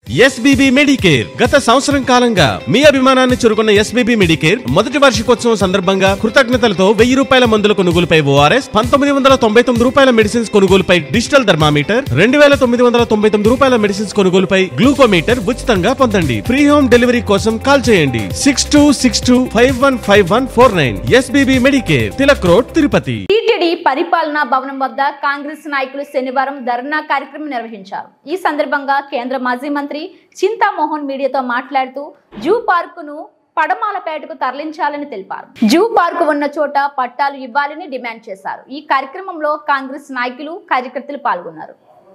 SBB Medicare గత సంవత్సరం కాలంగా మీ అభిమానాన్ని చురుకున్న ఎస్బీబీ మెడికేర్ మొదటి వార్షికోత్సవం సందర్భంగా కృతజ్ఞతలతో వెయ్యి రూపాయల మందుల కొనుగోలుపై ఓఆర్ఎస్ పంతొమ్మిది వందల తొంభై తొమ్మిది రూపాయల మెడిసిన్స్ కొనుగోలుపై డిజిటల్ థర్మామీటర్ రెండు వేల తొమ్మిది వందల తొంభై తొమ్మిది రూపాయల మెడిసిన్స్ కొనుగోలుపై గ్లూకోమీటర్ ఉచితంగా పొందండి ఫ్రీ హోమ్ డెలివరీ కోసం కాల్ చేయండి six two six two five one five one four nine SBB Medicare Tilak road Tirupati TTD పరిపాలనా భవనం వద్ద కాంగ్రెస్ నాయకులు శనివారం ధర్నా కార్యక్రమం నిర్వహించారు ఈ సందర్భంగా కేంద్ర మాజీ మంత్రి చింతామోహన్ మీడియాతో మాట్లాడుతూ జూ పార్కును పడమాలపేటకు తరలించాలని తెలిపారు జూ పార్కు ఉన్న చోట పట్టాలు ఇవ్వాలని డిమాండ్ చేశారు ఈ కార్యక్రమంలో కాంగ్రెస్ నాయకులు కార్యకర్తలు పాల్గొన్నారు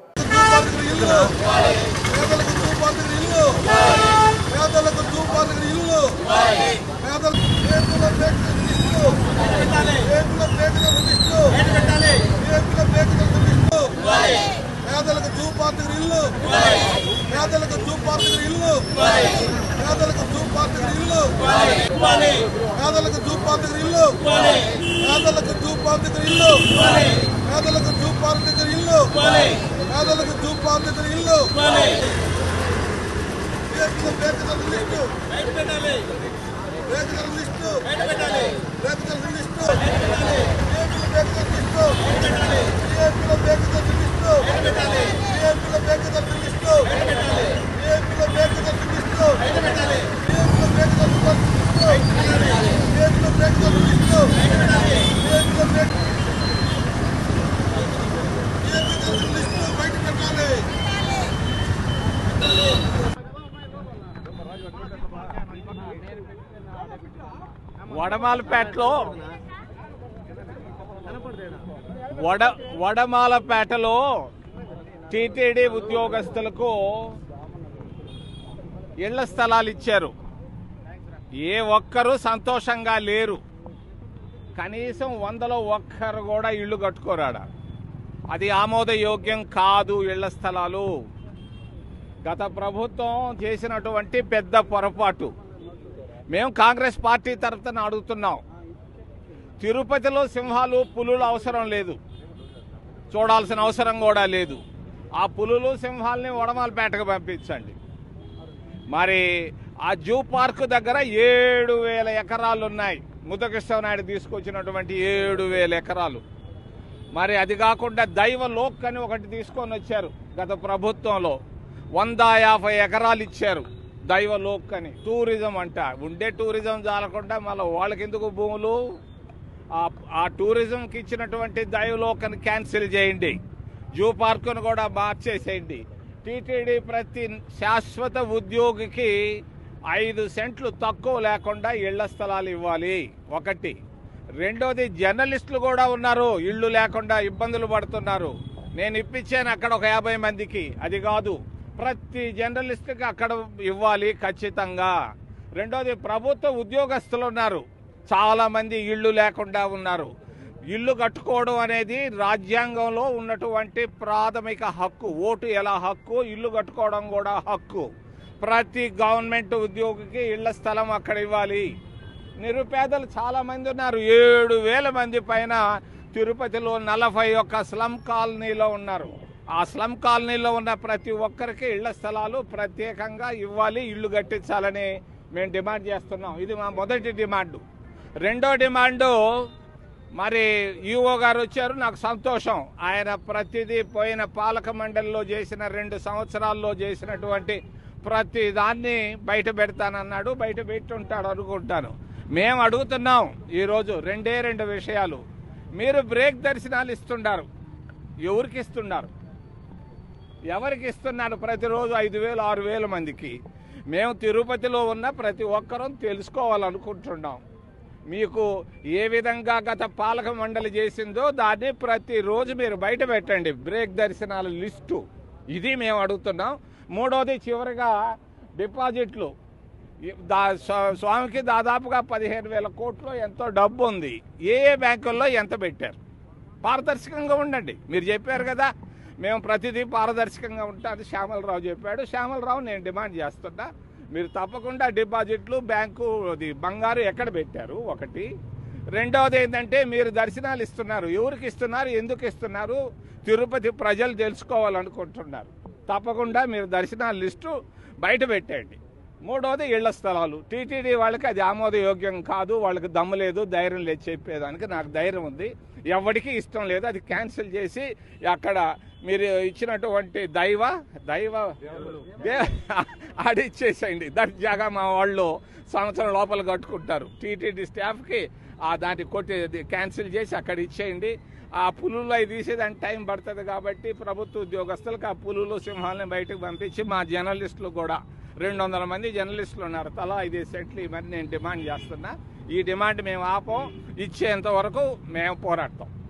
పేదలకు చూపాలకు ఇల్లు పేదలకు పేదల పేదల ఇల్లు పేదల పేదల ఇల్లు పేదల పేదల ఇల్లు పేదలకు చూపాలకు ఇల్లు పేదలకు చూపాలకు ఇల్లు పేదలకు చూపాలకు ఇల్లు పేదలకు చూపాలకు ఇల్లు పేదలకు చూపాలకు ఇల్లు పేదలకు చూపాలకు ఇల్లు పేదలకు చూపాలకు ఇల్లు రేపుల పేదల లిస్టు పేదల లిస్టు పేదల లిస్టు రేపుల పేదల లిస్టు రేపుల పేదల లిస్టు రేపుల పేదల లిస్టు రేపుల పేదల లిస్టు రేపుల పేదల లిస్టు రేపుల పేదల లిస్టు రేపుల పేదల లిస్టు బయట పెట్టాలి వడమాలపేటలో వడ వడమాలపేటలో టీటీడీ ఉద్యోగస్తులకు ఇళ్ల స్థలాలు ఇచ్చారు ఏ ఒక్కరూ సంతోషంగా లేరు కనీసం వందలో ఒక్కరు కూడా ఇల్లు కట్టుకోరాడ అది ఆమోదయోగ్యం కాదు ఇళ్ల స్థలాలు గత ప్రభుత్వం చేసినటువంటి పెద్ద పొరపాటు మేము కాంగ్రెస్ పార్టీ తరఫున అడుగుతున్నాం తిరుపతిలో సింహాలు పులులు అవసరం లేదు చూడాల్సిన అవసరం కూడా లేదు ఆ పులులు సింహాలని వడమాలపేటకు పంపించండి మరి ఆ జూ పార్క్ దగ్గర ఏడు వేల ఎకరాలు ఉన్నాయి ముద్దకృష్ణనాయుడు తీసుకొచ్చినటువంటి ఏడు వేల ఎకరాలు మరి అది కాకుండా దైవ లోక్ అని ఒకటి తీసుకొని వచ్చారు గత ప్రభుత్వంలో వంద యాభై ఎకరాలు ఇచ్చారు దైవ లోక్ అని టూరిజం అంట ఉండే టూరిజం చాలకుండా మళ్ళీ వాళ్ళకి ఎందుకు భూములు ఆ- ఆ టూరిజంకి ఇచ్చినటువంటి దైవ లోక్ అని క్యాన్సిల్ చేయండి జూ పార్కును కూడా మార్చేసేయండి టీటీడీ ప్రతి శాశ్వత ఉద్యోగికి ఐదు సెంట్లు తక్కువ లేకుండా ఇళ్ల స్థలాలు ఇవ్వాలి ఒకటి రెండోది జర్నలిస్టులు కూడా ఉన్నారు ఇళ్ళు లేకుండా ఇబ్బందులు పడుతున్నారు నేను ఇప్పించాను అక్కడ ఒక యాభై మందికి అది కాదు ప్రతి జర్నలిస్ట్కి అక్కడ ఇవ్వాలి ఖచ్చితంగా రెండోది ప్రభుత్వ ఉద్యోగస్తులు ఉన్నారు చాలా మంది ఇళ్ళు లేకుండా ఉన్నారు ఇల్లు కట్టుకోవడం అనేది రాజ్యాంగంలో ఉన్నటువంటి ప్రాథమిక హక్కు ఓటు ఎలా హక్కు ఇల్లు కట్టుకోవడం కూడా హక్కు ప్రతి గవర్నమెంట్ ఉద్యోగికి ఇళ్ల స్థలం అక్కడ ఇవ్వాలి నిరుపేదలు చాలా మంది ఉన్నారు ఏడు వేల మంది పైన తిరుపతిలో నలభై ఒక్క స్లమ్ కాలనీలో ఉన్నారు ఆ స్లమ్ కాలనీలో ఉన్న ప్రతి ఒక్కరికి ఇళ్ల స్థలాలు ప్రత్యేకంగా ఇవ్వాలి ఇల్లు కట్టించాలని మేము డిమాండ్ చేస్తున్నాం ఇది మా మొదటి డిమాండ్ రెండో డిమాండు మరి ఈఓ గారు వచ్చారు నాకు సంతోషం ఆయన ప్రతిదీ పోయిన పాలక మండలిలో చేసిన రెండు సంవత్సరాల్లో చేసినటువంటి ప్రతి దాన్ని బయట పెడతానన్నాడు బయట పెట్టుంటాడు అనుకుంటాను మేము అడుగుతున్నాం ఈరోజు రెండే రెండు విషయాలు మీరు బ్రేక్ దర్శనాలు ఇస్తున్నారు ఎవరికి ఇస్తున్నారు ఎవరికి ఇస్తున్నారు ప్రతిరోజు ఐదు వేలు ఆరు వేల మందికి మేము తిరుపతిలో ఉన్న ప్రతి ఒక్కరూ తెలుసుకోవాలనుకుంటున్నాం మీకు ఏ విధంగా గత పాలక మండలి చేసిందో దాన్ని ప్రతిరోజు మీరు బయట పెట్టండి బ్రేక్ దర్శనాల లిస్టు ఇది మేము అడుగుతున్నాం మూడోది చివరిగా డిపాజిట్లు ఈ- దా స్వా- స్వామికి దాదాపుగా పదిహేను వేల కోట్లు ఎంతో డబ్బు ఉంది ఏ ఏ బ్యాంకుల్లో ఎంత పెట్టారు పారదర్శకంగా ఉండండి మీరు చెప్పారు కదా మేము ప్రతిదీ పారదర్శకంగా ఉంటాను శ్యామలరావు చెప్పాడు శ్యామలరావు నేను డిమాండ్ చేస్తున్నా మీరు తప్పకుండా డిపాజిట్లు బ్యాంకు అది బంగారు ఎక్కడ పెట్టారు ఒకటి రెండవది ఏంటంటే మీరు దర్శనాలు ఇస్తున్నారు ఎవరికి ఇస్తున్నారు ఎందుకు ఇస్తున్నారు తిరుపతి ప్రజలు తెలుసుకోవాలనుకుంటున్నారు తప్పకుండా మీరు దర్శనాల లిస్టు బయట పెట్టండి మూడవది ఇళ్ల స్థలాలు టీటీడీ వాళ్ళకి అది ఆమోదయోగ్యం కాదు వాళ్ళకి దమ్ము లేదు ధైర్యం లేదు చెప్పేదానికి నాకు ధైర్యం ఉంది ఎవరికి ఇష్టం లేదు అది క్యాన్సిల్ చేసి అక్కడ మీరు ఇచ్చినటువంటి దైవ దైవ దే- ఆడిచ్చేసేయండి దర్జాగా మా వాళ్ళు సంవత్సరం లోపల కట్టుకుంటారు టీటీడీ స్టాఫ్కి ఆ దాన్ని కొట్టి అది క్యాన్సిల్ చేసి అక్కడ ఇచ్చేయండి ఆ పులులు అవి తీసేదానికి టైం పడుతుంది కాబట్టి ప్రభుత్వ ఉద్యోగస్తులకు ఆ పులులు సింహాలను బయటకు పంపించి మా జర్నలిస్టులు కూడా రెండు వందల మంది జర్నలిస్టులు ఉన్నారు తలా ఐదు సెంట్లు ఇవన్నీ నేను డిమాండ్ చేస్తున్నా ఈ డిమాండ్ మేము ఆపం ఇచ్చేంత వరకు మేము పోరాడతాం